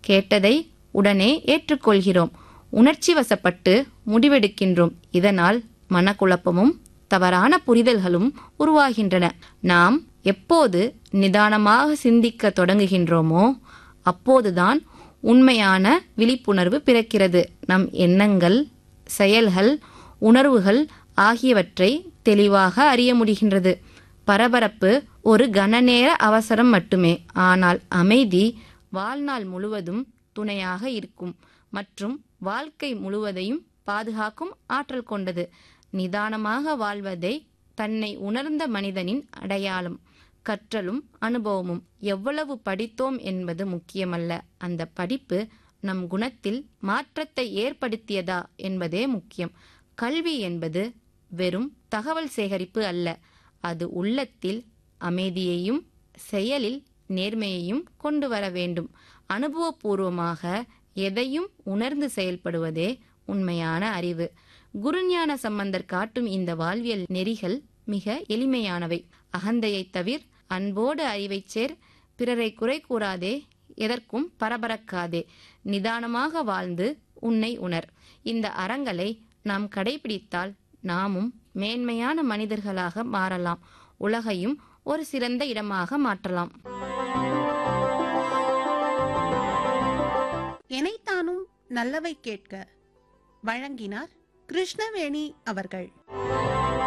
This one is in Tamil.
கேட்டதை உடனே ஏற்றுக்கொள்கிறோம் உணர்ச்சி வசப்பட்டு முடிவெடுக்கின்றோம் இதனால் மனக்குழப்பமும் தவறான புரிதல்களும் உருவாகின்றன நாம் எப்போது நிதானமாக சிந்திக்க தொடங்குகின்றோமோ அப்போதுதான் உண்மையான விழிப்புணர்வு பிறக்கிறது நம் எண்ணங்கள் செயல்கள் உணர்வுகள் ஆகியவற்றை தெளிவாக அறிய முடிகின்றது பரபரப்பு ஒரு கனநேர அவசரம் மட்டுமே ஆனால் அமைதி வாழ்நாள் முழுவதும் துணையாக இருக்கும் மற்றும் வாழ்க்கை முழுவதையும் பாதுகாக்கும் ஆற்றல் கொண்டது நிதானமாக வாழ்வதை தன்னை உணர்ந்த மனிதனின் அடையாளம் கற்றலும் அனுபவமும் எவ்வளவு படித்தோம் என்பது முக்கியமல்ல அந்த படிப்பு நம் குணத்தில் மாற்றத்தை ஏற்படுத்தியதா என்பதே முக்கியம் கல்வி என்பது வெறும் தகவல் சேகரிப்பு அல்ல அது உள்ளத்தில் அமைதியையும் செயலில் நேர்மையையும் கொண்டு வர வேண்டும் அனுபவபூர்வமாக எதையும் உணர்ந்து செயல்படுவதே உண்மையான அறிவு குருஞான சம்பந்தர் காட்டும் இந்த வாழ்வியல் நெறிகள் மிக எளிமையானவை அகந்தையை தவிர் அன்போடு அறிவைச் சேர் பிறரை குறை கூறாதே எதற்கும் பரபரக்காதே நிதானமாக வாழ்ந்து உன்னை உணர் இந்த அறங்களை நாம் கடைபிடித்தால் நாமும் மேன்மையான மனிதர்களாக மாறலாம் உலகையும் ஒரு சிறந்த இடமாக மாற்றலாம் எனைத்தானும் நல்லவை கேட்க வழங்கினார் கிருஷ்ணவேணி அவர்கள்